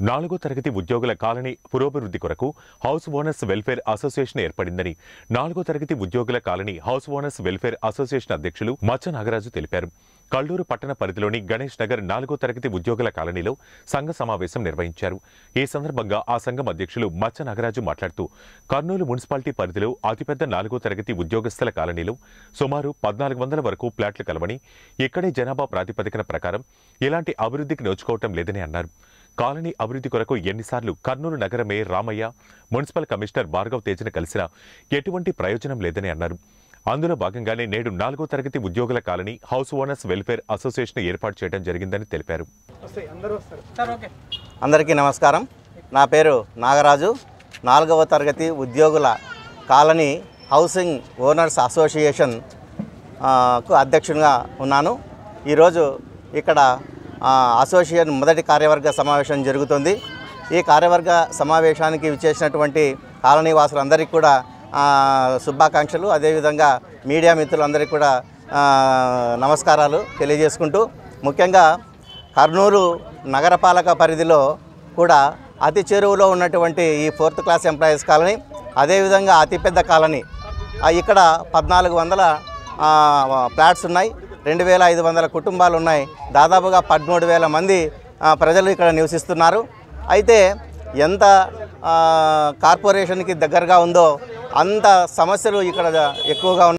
నాలుగో తరగతి ఉద్యోగుల కాలనీ పురోభివృద్ధి కొరకు హౌస్ ఓనర్స్ వెల్ఫేర్ అసోసియేషన్ ఏర్పడిందని నాలుగో తరగతి ఉద్యోగుల colony house owners welfare association అధ్యక్షులు మచ్చ నాగరాజు తెలిపారు కల్లూరు పట్టణ పరిధిలోని గణేష్ నగర్ నాలుగో తరగతి ఉద్యోగుల కాలనీలో సంఘ సమావేశం నిర్వహించారు ఈ సందర్భంగా ఆ సంఘం అధ్యక్షులు మచ్చ నాగరాజు మాట్లాడుతూ కర్నూలు మున్సిపాలిటీ పరిధిలో అతిపెద్ద నాలుగో తరగతి ఉద్యోగస్తుల కాలనీలో సుమారు పద్నాలుగు వందల వరకు ఫ్లాట్లు కలవని ఇక్కడే జనాభా ప్రాతిపదికన ప్రకారం ఎలాంటి అభివృద్ధికి నోచుకోవటం లేదని అన్నారు కాలనీ అభివృద్ధి కొరకు ఎన్నిసార్లు కర్నూలు నగర mayor Ramaiah municipal commissioner Bhargav తేజ్ను కలిసినా ఎటువంటి ప్రయోజనం లేదని అన్నారు అందులో భాగంగానే నేడు నాలుగో తరగతి ఉద్యోగుల colony house owners welfare association ఏర్పాటు చేయడం జరిగిందని తెలిపారు వస్తాయి అందరూ వస్తారు సార్ ఓకే అందరికీ నమస్కారం నా పేరు నాగరాజు నాలుగవ తరగతి ఉద్యోగుల కాలనీ హౌసింగ్ ఓనర్స్ అసోసియేషన్ ఆ, కు అధ్యక్షునిగా ఉన్నాను ఈరోజు ఇక్కడ ఆ, అసోసియేషన్ మొదటి కార్యవర్గ సమావేశం జరుగుతుంది ఈ కార్యవర్గ సమావేశానికి విచ్చేసినటువంటి కాలనీ వాసులందరికీ కూడా ఆ, శుభాకాంక్షలు అదేవిధంగా మీడియా మిత్రులందరికీ కూడా ఆ, నమస్కారాలు తెలియజేసుకుంటూ ముఖ్యంగా కర్నూలు నగరపాలక పరిధిలో కూడా అతి చెరువులో ఉన్నటువంటి ఈ ఫోర్త్ క్లాస్ ఎంప్లాయీస్ కాలనీ అదేవిధంగా అతిపెద్ద కాలనీ ఆ, ఇక్కడ పద్నాలుగు వందల ఆ, ఫ్లాట్స్ ఉన్నాయి రెండు వేల ఐదు వందల కుటుంబాలు ఉన్నాయి దాదాపుగా పదమూడు వేల మంది ఆ, ప్రజలు ఇక్కడ నివసిస్తున్నారు అయితే ఎంత ఆ, కార్పొరేషన్కి దగ్గరగా ఉందో అంత సమస్యలు ఇక్కడ ఎక్కువగా ఉన్నాయి